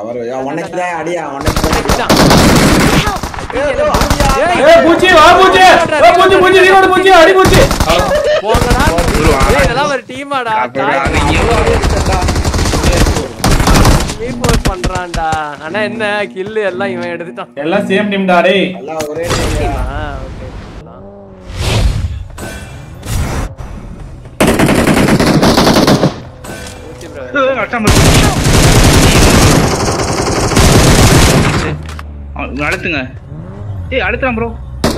வரு உனக்கு தான் அடியா உனக்கு தான் அடிச்சான். ஏய், ஏய் பூச்சி வா பூச்சி ஏய் பூச்சி பூச்சி ரீலோட் பூச்சி அடி பூச்சி போங்கடா. ஏய், இதெல்லாம் ஒரு டீமாடா ரீபோர்ட் பண்றான்டா ஆனா என்ன கில்லு எல்லாம் இவன் எடுத்துட்டான் எல்லாம் சேம் டீம்டா டேய் எல்லாம் ஒரே team தான். ஆ, okay. சொல்லலாம். பூச்சி bro. அடுத்துங்க ஏய் அடுத்தான் ப்ரோ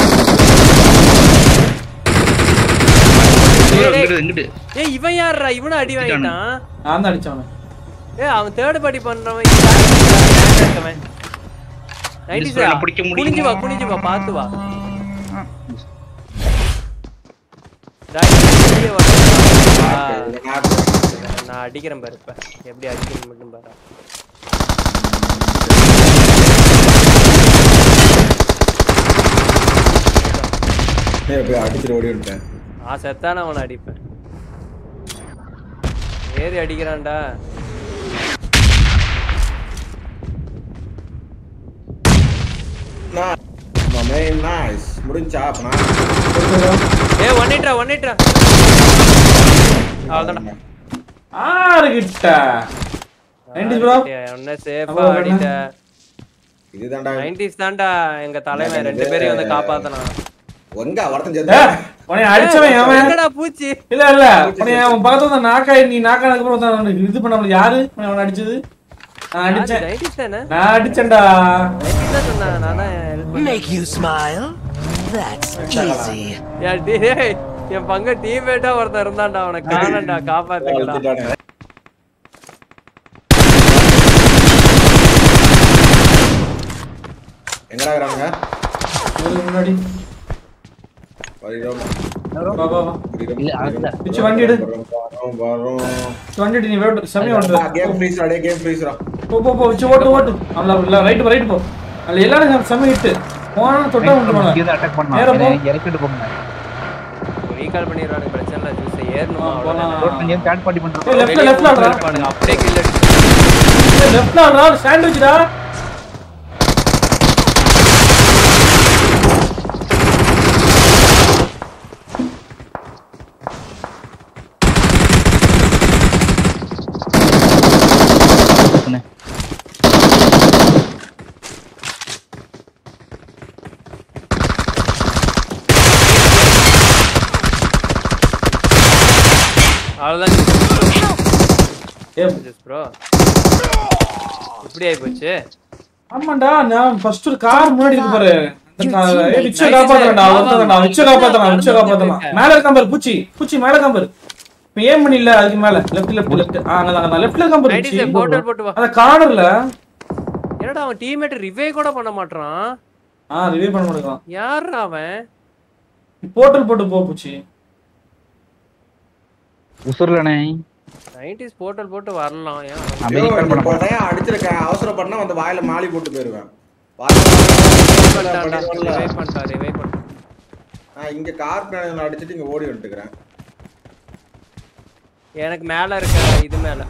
இங்கிட்டு இங்கிட்டு ஏய் இவன் யாருடா இவனும் அடி வாங்கிட்டான் நான் தான் அடிச்சவன ஏய் அவன் தேர்ட் படி பண்றவன் இவன் யாரு இருக்கவன்? 90s Display ல ஆ? பிடிக்க முடியுமா? குனிஞ்சு வா குனிஞ்சு வா பாத்து வா டேய், வெளிய வா. ஆ, இது நான் நான் அடிக்கிறேன் பாரு இப்ப எப்படி அடிக்கிறேன் மட்டும் பாரு ஏய், போய் அடிச்சுட்டு ஓடி விட்டேன் நான் செத்தான அவனை அடிப்பேன் ஏறி அடிக்கிறான்டா நைஸ் முடிஞ்சா அப்ப நான் ஏய் ஒன் எயிட்ரா ஒன் எயிட்ரா அவ்வளோதான்டா ஆறு கிட்ட 90s ப்ரோ ஒன்ன சேஃபா அவ்வளவு அடிட்ட இதுதான்டா 90s தான்டா எங்க தலைவன் ரெண்டு பேரையும் வந்து காப்பாத்தனான் எங்க ஒருத்தன் ஏய், செத்து உன்னை அடிச்சவன் அவன் எங்கடா பூச்சி இல்ல இல்ல உன்னை அவன் பக்கத்துல வந்து நாக்காய் நீ நாக்கானதுக்கு அப்புறம் தான் அவனுக்கு இது பண்ண முடியல யாரு அவன் அடிச்சது நான் அடிச்சேன் 90s தானே நான் அடிச்சேன்டா 90s தான் சொன்னான் நான் தான் help பண்ணேன். Make you smile? That's easy. ஏய், டேய், என் பங்க டீம்மேட்டா ஒருத்தன் இருந்தான்டா அவனை காணண்டா காப்பாத்துக்கடா அழுத்திட்டானே. எங்கடா இருக்கிறாங்க இதுக்கு முன்னாடி வருகிறோம் வா வா வா வருகிறோம், இல்ல, வருகிறோம். அதுல. பிச்சு வண்டி எடு. வரோம், வரோம், வரோம். வண்டிட்டு நீ வேட்டு சமயம் ஆ, ஓட்டுற கேம் ஃப்ரீஸ்ரா டே கேம் ஃப்ரீஸ்ரா போ போ போ வச்சு ஓட்டு ஓட்டு அல்ல இல்ல ரைட் போ ரைட் போ அல்ல எல்லாரும் சமயம் இட்டு போனா தொட்டா விட்டு போனா அட்டாக் நேரா போ. பண்ணலாம் இறக்கிட்டு போங்க ரீகால் பண்ணிடுறானுங்க பிரச்சனை இல்லை ஜூஸ் ஏறணுமா ஆ, அவ்வளவுதான். போலாம். நீங்க தேர்ட் பார்ட்டி ஏய், பண்றோம் லெஃப்ட்ல லெஃப்ட்ல ஆடுறா இருப்பானுங்க, அப்படியே கில் அடிச்சு லெஃப்ட்ல ஆடுறா சாண்ட்விச்டா அவ்வளவுதான் ஏ ஜூஸ் ப்ரோ இப்படி ஆயி போச்சு ஆமாண்டா நான் ஃபர்ஸ்ட் ஒரு கார் முன்னாடி இருக்கு பாரு அந்த car- ஏய், விச்ச காப்பாத்துறேன்டா ஒருத்தன்டா விச்ச காப்பாத்துறான் விச்ச காப்பாத்துறான் மேல இருக்கான் பாரு பூச்சி பூச்சி மேல இருக்கான் பாரு இப்ப ஏம் பண்ணி இல்ல அதுக்கு மேல லெஃப்ட் லெஃப்ட் லெஃப்ட் ஆ அங்க அங்க லெஃப்ட்ல இருக்கான் பாரு நைன்டி பூச்சி. போட்டல் போட்டு வா அந்த கார்னர்ல என்னடா அவன் டீம்மேட் ரிவே கூட பண்ண மாட்றான் ஆ ரிவ்யூ பண்ண மாட்டேங்கிறான் யாருடா அவன் போர்ட்டல் போட்டு போ பூச்சி உசுர்லனே நைன்டிஸ் போர்ட்டல் போட்டு வரலாம் ஏன் அவன் ஐயோ, அமெரிக்கன் இந்த படம் கொடையா அடிச்சிருக்கேன் அவசரப்படனா வந்து வாயில மாலி போட்டு போயிருவேன் பண்ணிட்டான்டா, revive பண்ணிட்டான், revive பண்ணிட்டான். நான் இங்க கார் பின்னாடி அடிச்சிட்டு இங்க ஓடி வந்துட்டுக்கிறேன் எனக்கு மேல இருக்க இது மேல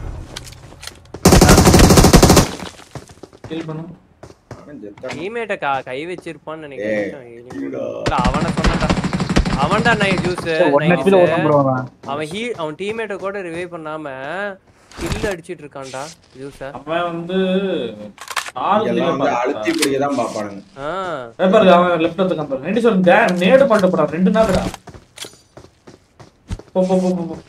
கில் பண்ணு அவன் செத்தான். டீம்மேட்ட கை வச்சிருப்பான்னு ஏய், நினைக்கிறேன் இல்லடா. இல்ல அவனை சொன்னடா அவன்டா நைட் ஜூஸ் ஒன் ஹெச்பில ஓட்டம் ப்ரோ அவன் அவன் ஹீ அவன் டீம்மேட்ட கூட ரிவைவ் பண்ணாம கில் அடிச்சிட்டு இருக்கான்டா ஜூஸ அவன் வந்து ஆறு எல்லாம் வந்து கிலோ அழுத்தி பிடிக்க தான் பாப்பானுங்க ஆ பாரு அவன் லெஃப்ட் எடுத்து பாரு ரெண்டு சொல்லு டே நேடு பண்ணிட்டு போறான் ரெண்டு நாளுடா போ போ போ போ, போ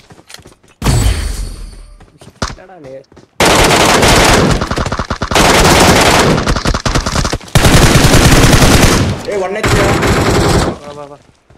என்னடா நீ ஏய் ஒன் எக்ஸ் வா வா வா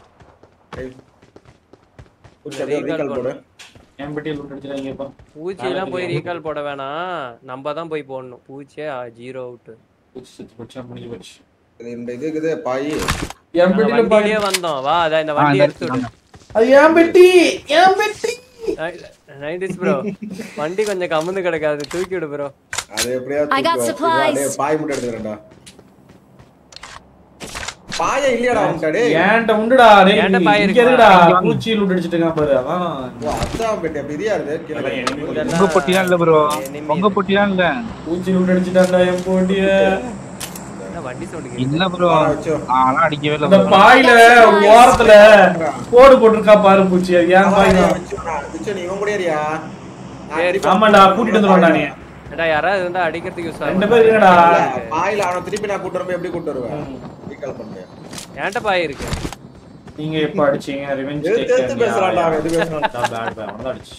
ரீகால் போடு என் பெட்டியில் விட்டு அடிச்சிடாங்கப்பா பூச்சி எல்லாம் போய் ரீகால் போட வேணாம் நம்ம தான் போய் போடணும் பூச்சியே ஜீரோ அவுட் பூச்சி செத்து போச்சு முடிஞ்சு போச்சு இது இந்த இது இருக்குது பாய் என் பெட்டியில பாரு வண்டியிலே வந்தோம் வா அதான் இந்த ஆ, வண்டி இந்த எடுத்து விடு அது என் பெட்டி என் பெட்டி நைன்டிஸ் ப்ரோ வண்டி கொஞ்சம் கமுந்து கிடக்காது தூக்கி விடு ப்ரோ அது எப்படியா I got supplies. பாய் மட்டும் எடுத்துக்கிறேன்டா பாய இல்லையாடா அவன்கிட்ட டேய் ஏன்ட்ட உண்டுடா டேய் ஏன்ட்ட பாய் இங்க இருக்குமா? இருக்குடா இங்க வாங்க. பூச்சி லூட் அடிச்சிட்டு இருக்கான் பாரு அதான் ஓ, அதான் பெட்டியா பெரியா இருக்கு கீழே இதெல்லாம் உங்க பொட்டிலாம் இல்ல ப்ரோ enemy உங்க பொட்டிலாம் இல்ல பூச்சி லூட் அடிச்சிட்டான்டா என் போட்டிய என்ன வண்டி சவுண்ட் இல்ல ப்ரோ வச்சோ. ஆனா அடிக்கவே இல்ல அந்த bro. பாயில ஒரு ஓரத்துல கோடு போட்டிருக்கா பாரு பூச்சி அது ஏன் பாய் தான் விச்சு, நீ இவன் கூட ஏறியா நான் சரி. திருப்பி- ஆமாண்டா கூட்டிட்டு வந்துருவான்டா நீ ஏடா யாராவது இருந்தா அடிக்கிறதுக்கு யூஸ் ரெண்டு பேர் இருக்கடா இல்ல, பாயில அவனை திருப்பி நான் கூட்டு வரும்போது எப்படி கூட்டு வருவேன் ரீகால் பண்ணுறேன் ஏன்ட்ட பாய் இருக்கு நீங்க எப்ப அடிச்சீங்க ரிவெஞ்ச் எடுத்து எடுத்து பேசுறான்டா அவன், எது பேசுறான் அடிச்சு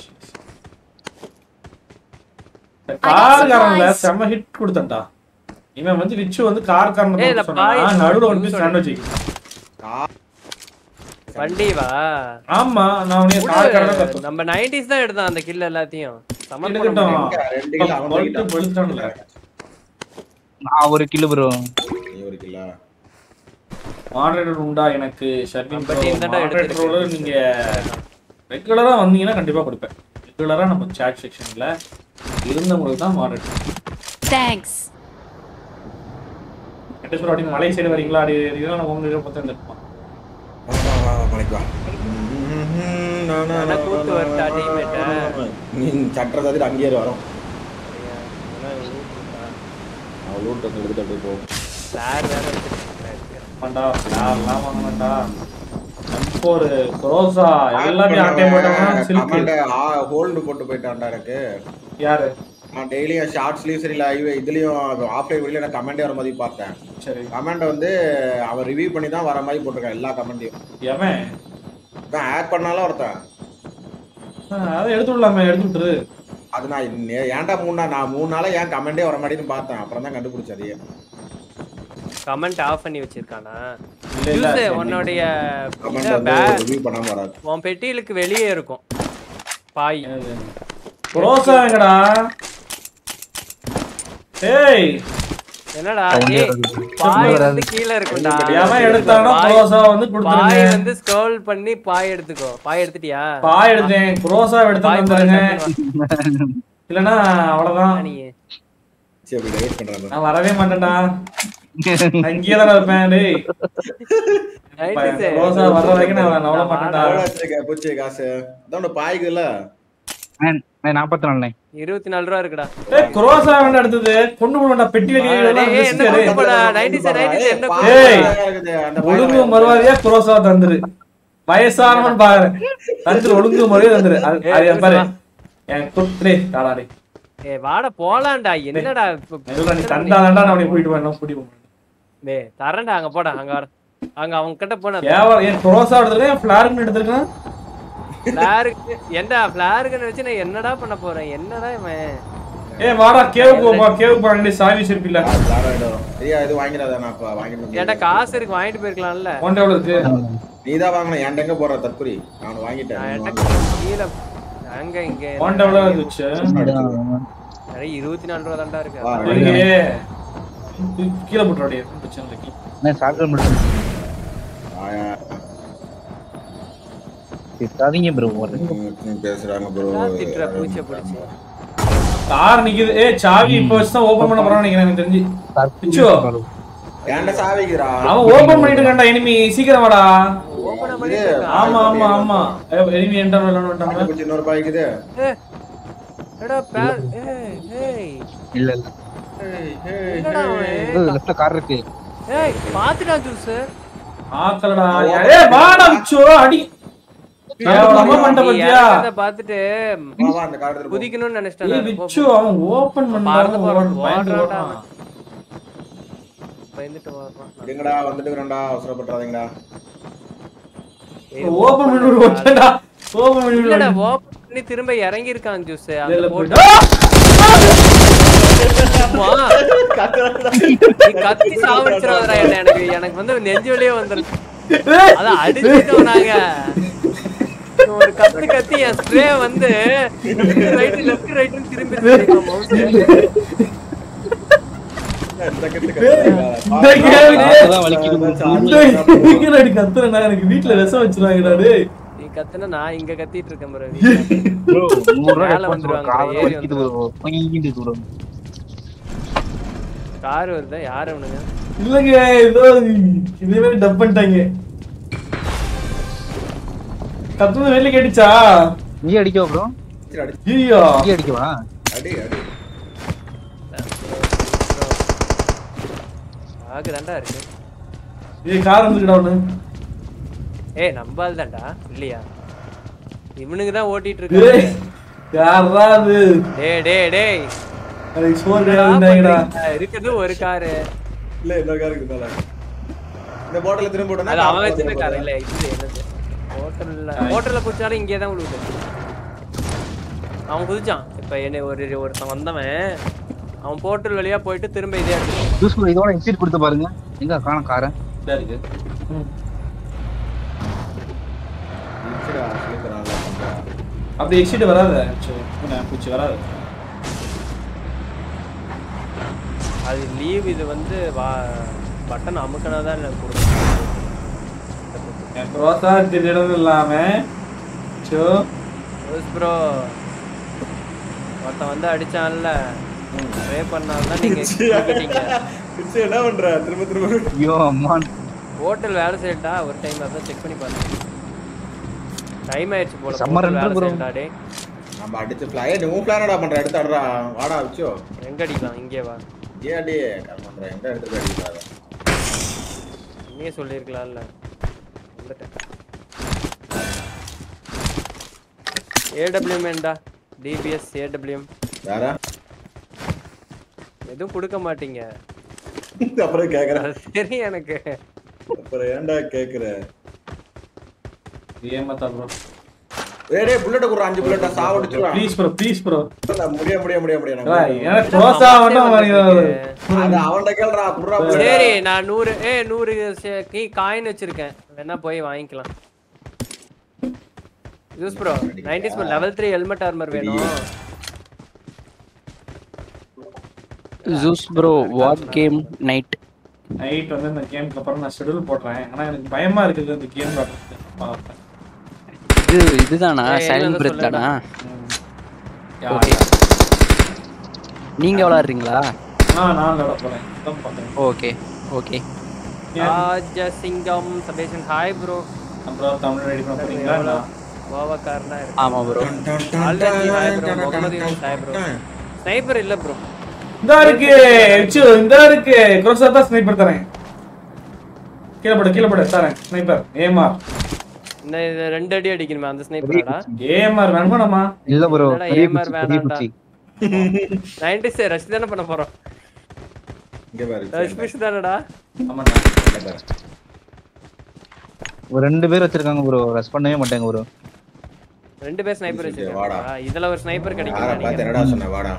கார்காரன்ல செம்ம ஹிட் கொடுத்தன்டா இவன் வந்து ரிச்சு வந்து கார் ஏய், இல்ல, காரன் பாய் நடுவுல வந்து சொல்லு. ஸ்டாண்ட் வச்சு வண்டி வா ஆமா நான் உன்னைய கார் காரன் விடு, நம்ம 90s தான் எடுத்தோம் அந்த கில் எல்லாத்தையும் சமன் பண்ண எடுக்கட்டும். முடியும். ரெண்டு கிலோ அவன் பல்ட்டு தூக்கிட்டான். பழுத்துட்டான்ல. நான் ஒரு கிலோ ப்ரோ நீ ஒரு கிலோ மாடரேட்டர் உண்டா எனக்கு ஷர்மின் நம்ம team தான்டா எடுத்திருக்கு. மாடரேட்டரோட நீங்க ரெகுலரா வந்தீங்கன்னா கண்டிப்பா கொடுப்பேன் ரெகுலரா நம்ம சாட் செக்ஷன்ல இருந்தவங்களுக்கு தான் மாடரேட்டர் Thanks. கண்டிப்பா அப்படி மலை சைடு வரீங்களா அப்படி இதெல்லாம் நான் உங்களுக்கு பார்த்து இருந்திருப்பான் வா, வா, வா, வா, மலைக்கு வா. வேணா கூட்டு வரட்டா teammate-அ? நீ சட்டரை தவிர அங்கேயே வரும் அவன் லூட் வந்து எடுத்துட்டு அப்படியே போ Flare வேற வச்சிருக்காங்க. ஆமாண்டா ஃபிளார்லாம் வாங்க வேண்டாம் ஒரு குரோசா எல்லாத்தையும் ஆட்டை போட்டோம்னா சில்க் ஹோல்டு போட்டு போயிட்டான்டா எனக்கு யாரு நான் டெய்லியும் ஷார்ட்ஸ்லயும் சரி லைவ் இதுலயும் ஆஃப்லைன் வெளியில நான் கமெண்டே வர மாதிரி பார்த்தேன் சரி கமெண்ட் வந்து அவன் ரிவ்யூ பண்ணி தான் வர மாதிரி போட்டிருக்கான் எல்லா கமெண்ட்டையும் எவன் தான் ஆட் பண்ணாலும் ஒருத்தன் ஆ, அதை எடுத்து விடலாமே எடுத்து விட்டுரு அது நான் இன்னே- ஏன்டா மூணு நாள் நான் மூணு நாளா ஏன் கமெண்டே வர மாட்டேன்னு பார்த்தேன் அப்புறம் தான் கண்டுபிடிச்சது அதையே. comment off பண்ணி வச்சிருக்கானா இல்ல இல்ல Juice, உன்னுடைய கமெண்ட் இத வந்து bag- ரிவ்யூ பண்ணாம வராது உன் பெட்டியிலுக்கு வெளியே இருக்கும் பாய் குரோசா எங்கடா ஏய் என்னடா Sound ஏய், வராது. பாய் வராது. வந்து கீழே இருக்கும்டா எவன் எடுத்தானோ பாய்- குரோசா வந்து பாய் கொடுத்துருங்க வந்து ஸ்க்ரோல் பண்ணி பாய் எடுத்துக்கோ பாய் எடுத்துட்டியா பாய் எடுத்தேன் குரோசா எடுத்து பாய் வந்துருங்க பாருங்க. இல்லனா அவ்வளவுதான் நீ சரி அப்படி வெயிட் பண்றாங்க நான் வரவே மாட்டேன்டா நான் இங்கேயே தானே இருப்பேன் டேய் Nice. குரோசா வர்ற வரைக்கும் நான் நவல மாட்டேன்டா எவ்வளவு வச்சிருக்க பூச்சி காசு இதான் பாய்க்குதுல்ல நாற்பத்தி நாலு இருபத்தி நாலு ரூபா இருக்குடா ஏய் குரோசா வேண்டாம் எடுத்தது கொண்டு போடா பெட்டி வைக்க டேய், ஏய், என்ன கொண்டு போடா? 90s, 90s, என்ன கொண்டு ஏய். இருக்குது, அந்த பாய் ஒழுங்கு வாங்கி- மறுவாதியா குரோசா தந்துரு வயசானவன் பாக்குறேன் தந்துரு ஒழுங்கு முறையா தந்துரு அது ஏய், அது பாரு வா. என் குத்ரே தாடாடி ஏய் வாடா போலாம்டா என்னடா இப்ப- இல்ல நீ தந்தா தாண்டா நான் உன்னை கூட்டிட்டு வரணும் கூட்டிட்டு போறேன் டேய் தரேன்டா அங்க போடா அங்க வர அங்க அவங்க கிட்ட போனா ஏன் என் குரோசா எடுத்திருக்கேன் என் ஃபிளார்னு எடுத்திருக்கேன் ஃபிளாருக்கு ஏன்டா ஃபிளாருக்குன்னு வச்சு நான் என்னடா பண்ண போறேன் என்னடா இவன் ஏய் வாடா கேவுக்கு போப்பா கேவுக்கு போறேன் சாவி சிற்பில்ல அது தாரா இடம். சரியா இது வாங்கிடாத நான் அப்ப வாங்கிட்டு ஏன்டா வந்து காசு இருக்கு வாங்கிட்டு போயிருக்கலாம்ல உன்ட்ட எவ்வளவு இருக்கு நீ தான் வாங்கின என்கிட்ட எங்க போற தற்குறி நான் வாங்கிட்டேன் நான் நீ என்கிட்ட வாங்கு. கீழே அங்க இங்க உன்ட்ட எவ்வளவு இருந்துச்சு நிறைய இருபத்தி நாலு ரூபா தான்டா இருக்கு வா, அப்புறம் இல்லையே கீழே போட்டுறாடி பிரச்சனை இல்லை கீழே சாப்பிட முடியும் ஆயா, திட்டாதீங்க ப்ரோ ஒரு ம், பேசுறாங்க ப்ரோ நான் திட்டுற பூச்சியை பிடிச்சி கார் நிக்குது ஏய் சாவி இப்ப வச்சு தான் ஓபன் பண்ண போறான்னு நினைக்கிறேன் எனக்கு தெரிஞ்சு பிச்சு. ஏன்டா சாவிக்கிறா அவன் ஓபன் பண்ணிட்டு இருக்கான்டா எனிமி சீக்கிரம் வாடா ஓபன் இது, பண்ணிட்டு இருக்கான். ஆமா ஆமா ஆமா எனிமி என்டர் விளையாண்டு பூச்சி இன்னொரு பாய்க்குது ஏய், எடா பேர் ஏய் ஏய் இல்ல இல்ல என்னடா அவன்? லெஃப்ட்ல கார் இருக்கு ஏய் பாத்துடா ஜூஸ் ஆக்கலடா ஏய் வாடா பிச்சு அடி கேவலமா பண்ணிட்ட பாத்தியா பாத்துட்டு வா வா அந்த கார் எடுத்துட்டு போ. குதிக்கணும்னு ஏய் நினைச்சிட்டேன் பிச்சு அவன் ஓபன் பறந்து பண்ணாத போறான், பயந்து ஓடுறான்டா ஓடுறான். பயந்துட்டு வர்றான் இருங்கடா வந்துட்டு இருக்கிறேன்டா அவசரப்பட்டுறாதீங்கடா ஏய், ஓபன் பண்ணி விடு ஓட்டடா ஓபன் பண்ணி இல்லடா விடு ஓபன் பண்ணி திரும்ப இறங்கி இருக்கான் ஜூஸ் இல்ல, அந்த இல்ல, போட்டு போயிட்டு. நீ கத்தி சாவடிச்சிடாதடா என்ன எனக்கு எனக்கு வந்து நெஞ்சு வலியே வந்துரும் ஏய், அதான் அடிச்சிட்டோம் நாங்க ஒரு கத்து கத்தி என் ஸ்ப்ரே வந்து ரைட் லெஃப்ட் ரைட்னு திரும்பி திரும்பி mouse. இந்த கட்டு இந்த கட்டுறீங்களா? கேள்வி அப்பதான் வலிக்குது bro. இந்த கேள்வி அடி கத்துறேன்டா எனக்கு வீட்ல விஷம் வச்சிருவாங்கடா டேய் நீ கத்துனா நான் இங்க கத்திட்டு இருக்கேன் bro. ப்ரோ நூறு ரூபாய் மேல deposit bro. வந்துருவாங்க, காதுல ஏறி வலிக்குது bro. பொங்கிட்டு bro. கார் வருதா யார் அவனுங்க இல்லைங்க ஏதோ இதுவே டப் பண்ணிட்டாங்க கத்துறது வெளில கேட்டுச்சா இங்கே அடிக்கவா ப்ரோ சரி, அடி ஐயோ இங்கே அடிக்கவா அடி அடி ஆகு தாண்டா இருக்கு ஏய் கார் வந்துக்கிட்ட ஒண்ணு ஏய் நம்பால் தான்டா இல்லையா இவனுக்கு தான் ஓட்டிட்டு இருக்காங்க ஏய் யாரா அது டேய் டேய் டேய் அதுக்கு சோறு என்னடா கிடையாதுன்றாங்கடா பண்றீங்க? இருக்கிறது ஒரு காரு இல்ல இன்னொரு கார் இருக்குதால இந்த போட்டல திரும்ப போட்டோம்னா அது அவன் வச்சிருந்த கார் இல்ல இது என்னது ஹோட்டல்ல ஹோட்டல்ல குடிச்சாலும் இங்கே தான் விழுவுது அவன் குதிச்சான் இப்ப என்ன ஒரு ஒருத்தன் வந்தவன் அவன் போர்ட்டல் வழியா போயிட்டு திரும்ப இதே எடுத்துட்டான் ஜூஸ் ப்ரோ இதோட எக்ஸிட் கொடுத்து பாருங்க எங்க காண காரை இதா இருக்கு ம். இருந்துச்சுடா, sleeper ஆளா பண்றா. அப்படி எக்ஸிட் வராது பூனை பூச்சி வராது அது லீவ் இது வந்து வா பட்டன் அமுக்கினா தான் எனக்கு கொடுக்கும் என் ரோசா திடீர்னு இல்லாம சோ ப்ரோ ஒருத்தன் வந்து அடிச்சான்ல ட்ரை பண்ணால்தான் நீங்க கேட்டீங்க பிச்சு என்ன பண்ற திரும்ப திரும்ப ஐயோ அம்மான் ஹோட்டல் வேலை செய்யட்டா ஒரு டைம் அதான் செக் பண்ணி பார்த்தேன் டைம் ஆயிடுச்சு போல Summer hotel ரெண்டு வேலை bro. செய்யட்டா டே நம்ம அடிச்சு பிளா ஏ நீ உன் பிளானடா பண்ற எடுத்து அடுறா வாடா வச்சோ எங்க அடிக்கலாம் இங்கே வா ஏன் அடி கால் பண்ற எந்த இடத்துல அடிக்கிறாங்க நீயே சொல்லியிருக்கலாம்ல வந்துட்டேன் ஏடபிள்யூஎம் ஏண்டா டிபிஎஸ் ஏடபிள்யூஎம் யாரா எதுவும் கொடுக்க மாட்டீங்க அப்புறம் கேக்குறேன் அது தெரியும் எனக்கு அப்புறம் ஏன்டா கேக்குற ஏமாத்தா ப்ரோ ஏய் டேய் புல்லட் குடுற அஞ்சு புல்லட்டா சாவடிச்சுடா ப்ளீஸ் ப்ரோ ப்ளீஸ் ப்ரோ முடிய முடிய முடிய முடிய எனக்கு ரோசா மட்டும் வாங்கிடுவாரு அது அவன்கிட்ட கேளுடா குடுறா bullet. சரி நான் நூறு ஏ நூறு கீ காயின் வச்சிருக்கேன் வேணா போய் வாங்கிக்கலாம் use bro nineties level three helmet armour வேணும் juice bro what game night night வந்து இந்த கேமுக்கு அப்புறம் நான் ஷெட்யூல் போடுறேன் ஆனா எனக்கு பயமா இருக்குது இந்த கேம் விளாடுறதுக்கு இது இதுதானா ஏய், சைலண்ட் என்னது பிரெத் தானா யா, Okay. நீங்க விளாடுறீங்களா ஆ நான் விளாட போறேன் இதான் பாக்குறேன் okay okay Rajasingam Sabeshan hi bro அப்புறம் தமிழ் ரெடி பண்ண போறீங்களா என்ன? கோவக்காரனா இருக்கு ஆமா bro already hi bro Mohammed Yunus hi bro sniper இல்ல ப்ரோ இந்தா இருக்கு ச்சு, இந்தா இருக்கு க்ரோஸா தான் ஸ்னைப்பர் தரேன் கீழே போடு கீழே போடு தரேன் ஸ்னைப்பர் ஏமார் இந்த இது ரெண்டு அடி அடிக்கணுமே அந்த ஸ்னைப்பராடா ஏமார் வேணுமாடாமா இல்ல ப்ரோ என்னடா பெரிய ஏமார் குச்சி பெரிய வேணாம்டா. குச்சி நைன்டிஸ் ரஷ் தானே பண்ண போறோம் இங்க பாரு ரஷ் பிஷ் தானடா ஆமாண்ணா இங்க பாரு. ஒரு ரெண்டு பேர் வச்சிருக்காங்க ப்ரோ ரெஸ்ட் பண்ணவே மாட்டாங்க ப்ரோ ரெண்டு பேர் ஸ்னைப்பர் சரி, வாடா. வச்சிருக்காங்க இதுல ஒரு ஸ்னைப்பர் யாரை கிடைக்கும் பார்த்து நினைக்கிறேன் என்னடா சொன்ன வாடா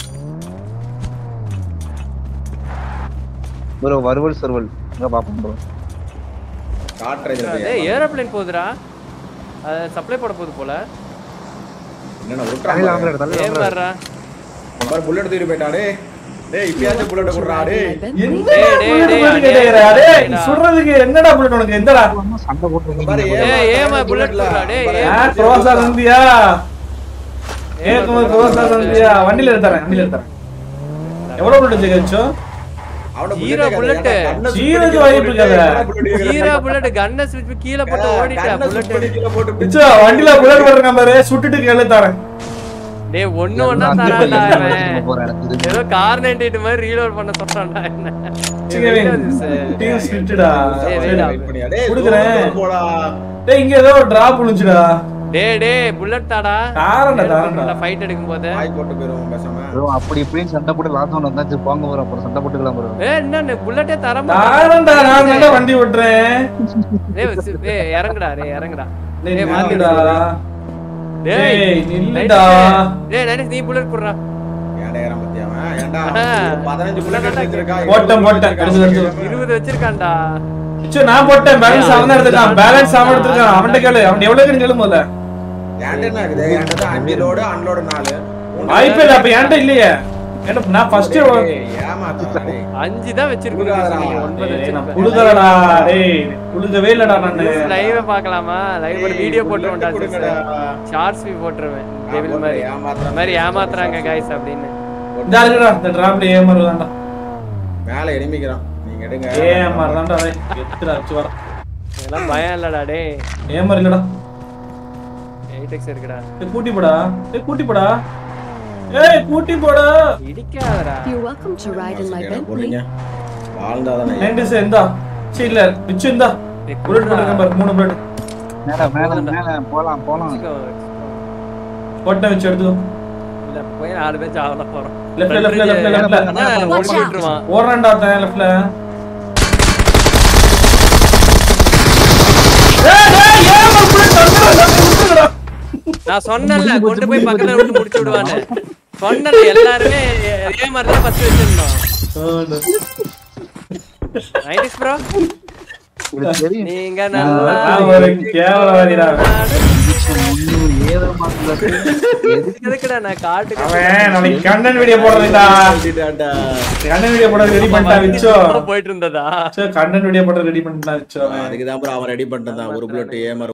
ப்ரோ வறுவல் சர்வல் இங்க பாப்போம் ப்ரோ காட்டுறேன் டேய் ஏரோப்ளேன் போகுதுடா அது சப்ளை போட போகுது போல என்னடா தலையில வாங்குற விட்டுறான் தலையில வாங்குற ஏமாறா பாரு புல்லட் தூக்கி போயிட்டா டேய் டேய் இப்பயாச்சும் புல்லட் குடுறா டேய் என்னடா டேய், bullet டேய், bullet டேய், கேக்குற? டேய், டேய், டேய், சுடுறதுக்கு என்னடா bullet உனக்கு எந்தடா சண்டை போட்டு பாரு வைக்கிறீங்க bro. ஏய், ஏமா bullet போடுறா, டேய், ஏய். யார் க்ரோஸா தந்தியா ஏற்கனவே க்ரோஸா தந்தியா வண்டியில எடுத்துறேன் வண்டியில எடுத்துறேன் எவ்வளவு bullet ஜெயிச்சோ அவன ஜீரோ bullet. ஜீரோக்கு வாய்ப்பு இருக்காதா? ஜீரா புல்லட் கன்ன ஸ்விட்ச் கீழ போட்டு ஓடிட்டா புல்லட் புல்லட் பிச்சோ வண்டியில புல்லட் போடுற பாரு சுட்டுட்டு கேளு தரேன் டேய் ஒண்ணு ஒண்ணா நான் திருப்பி தரான்டா எடுத்துட்டு இவன். போறேன் எனக்கு தெரிஞ்சு. ஏதோ கார் நைன்டி மாதிரி ரீலோட் பண்ண சொல்றான்டா என்ன டீம் ஸ்பிரிட்டடா ஏய், வெயிட் குடுக்குறேன். போடா டேய் இங்க ஏதோ ஒரு டிராப் விழுந்துச்சுடா டேய் டேய் புல்லட் தாடா தாரண்டா தாரண்டா ஃபைட் எடுக்கும் போது வாய் போட்டு போயிரும் பேசாம ப்ரோ அப்படி இப்படின்னு சண்டை போட்டு லாக் டவுன் வந்தாச்சு போங்க ப்ரோ அப்புறம் சண்டை போட்டுக்கலாம் ப்ரோ ஏய் என்ன புல்லட்டே தர தாரண்டா நான் தான்டா வண்டி ஓட்டுறேன் டேய் சி- ஏய் இறங்குடா டேய் இறங்குடா டேய் ஏய், மாத்தி நில்லுடா டேய் டேய் நில்லுடா டேய் நைஸ் நீ புல்லட் குடுறா ஏன்டா ஏறாம பத்தியா அவன்? ஏன்டா ஆஹா. பதினஞ்சு புல்லட் வச்சிருக்கா போட்டேன், போட்டேன். எடுத்து, எடுத்து. இருபது வச்சிருக்கான்டா பிச்சோ நான் போட்டேன் பேலன்ஸ் அவன் தான் எடுத்துட்டான் பேலன்ஸ் அவன் எடுத்துட்டான் அவன்கிட்ட கேளு அவன் எவ்வளவு கேளு முதல்ல ஏன்டா என்ன இருக்குது ஏன்டா தான் அஞ்சு லோடு அன்லோடு நாலு வாய்ப்பே இல்ல அப்ப என்கிட்ட இல்லையே ஏன்டா நான் ஃபர்ஸ்ட் டேய், ஏமாத்தா டேய். அஞ்சு தான் வச்சிருக்கோம் புடுங்காதடா. ஒன்பது நான் வச்சிருக்கேன் புழுகலடா டேய் புழுகவே இல்லடா நானு லைவ் பார்க்கலாமா லைவ் ஒரு டேய், வீடியோ bullet போட்டுருவேன்டா கொடுங்கடா. ஷார்ட்ஸ் வி போட்டுருவேன் டெவில் மாதிரி ஏமாத்துறாங்க. இந்த மாதிரி ஏமாத்துறாங்க गाइस அப்படின்னு இந்த இருக்குடா இந்த டிராப்ல ஏமாறுதான்டா மேல எனிமிக்கிறான் நீங்க எடுங்க ஏமாறு தான்டா டேய் எத்துடா வச்சு வர இதெல்லாம் பயம் இல்லடா டேய் ஏமாறு இல்லடா எயிட் எக்ஸ் இருக்குடா ஏய் கூட்டி போடா ஏய் கூட்டி போடா ஏய் கூட்டி போடா இடிக்காதடா You're welcome to ride in my சரிடா, Bentley. போடுறீங்க வாழ்ந்தாதானே நைன்டி சார் இந்தா சரி இல்ல மிச்சம் இந்தா டேய், புல்லட் போட்டுருக்கேன் பாரு மூணு புல்லட் மேல மேல மேல போலாம் போலாம் வச்சுக்கோ. போட்டேன் வச்சு எடுத்துக்கோ இல்ல போய் நாலு பேர் சாவல போறோம் லெஃப்ட்ல லெஃப்ட்ல லெஃப்ட்ல லெஃப்ட்ல அதான் ஓடி விட்டுருவான் ஓடுறான்டா ஒருத்தன் லெஃப்ட்ல நான் சொன்னேன்ல கொண்டு போய் பக்கத்துல விட்டு முடிச்சு விடுவான்னு சொன்னல எல்லாருமே இதே மாதிரி தான் ஃபர்ஸ்ட் வச்சிருந்தோம் நைன்டிஸ் ப்ரோ உங்களுக்கு தெரியும் நீங்க நல்லா நான் ஒரு கேவலவாதிடா ஏதோ மாசத்துல எதுக்குடா நான் காட்டுக்கு அவன் நாளைக்கு கண்ணன் வீடியோ போடுறதுடா சொல்லிட்டான்டா. கண்ணன் வீடியோ போடுறது ரெடி பண்ணிட்டா விச்சோ போயிட்டு இருந்ததா கண்ணன் வீடியோ போடுறது ரெடி பண்ணிட்டா விச்சோ அவன் அதுக்குதான் bro அவன் ரெடி பண்ணிட்டான் ஒரு புல்லட் ஏமர்